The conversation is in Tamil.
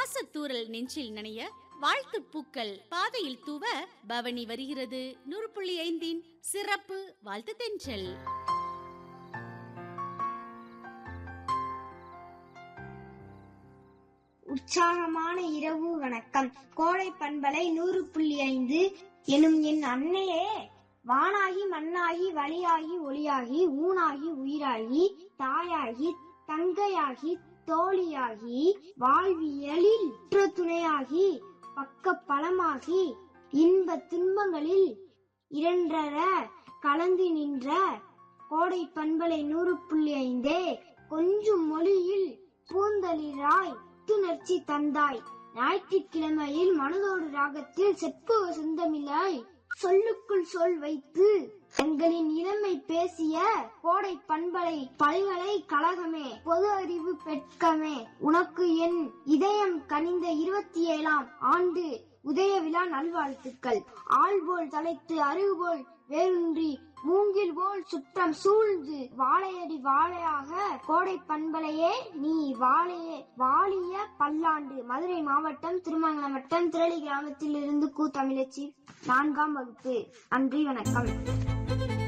பாசத்தூரல் நெஞ்சில் நனைய வாழ்த்து பூக்கள் பாதையில் தூவ பவனி வருகிறது நூறு புள்ளி ஐந்தின் சிறப்பு வாழ்த்து தென்றல் உற்சாகமான இரவு வணக்கம் கோடை பண்பலை நூறு புள்ளி ஐந்து எனும் என் அன்னையே வானாகி மண்ணாகி வழியாகி ஒளியாகி ஊனாகி உயிராகி தாயாகி தங்கையாகி தோழியாகி வாழ்வியலில் உற்ற துணையாகி பக்க பலமாகி இன்ப துன்பங்களில் இரண்டர கலந்து நின்ற கோடை பண்பலை நூறு புள்ளி ஐந்தே கொஞ்சம் மொழியில் பூந்தளிராய் புத்துணர்ச்சி தந்தாய் ஞாயிற்றுக்கிழமையில் மனதோடு ராகத்தில் செப்புவ சொந்தமில்லாய் சொல்லுக்குள் சொல் வைத்து எங்களின் இளமை பேசிய கோடை பண்பலை பல்கலை கழகமே பொது அறிவு பெட்கமே உனக்கு என் இதயம் கனிந்த இருபத்தி ஏழாம் ஆண்டு உதய விழா நல்வாழ்த்துக்கள் ஆள் போல் தலைத்து அறிவு போல் வேரூன்றி மூங்கில் போல் சுற்றம் சூழ்ந்து வாழையடி வாழையாக கோடை பண்பலையே நீ வாழையே வாழிய பல்லாண்டு மதுரை மாவட்டம் திருமங்கலம் வட்டம் திரளி கிராமத்தில் இருந்து கு தமிழச்சி நான்காம் வகுப்பு நன்றி வணக்கம்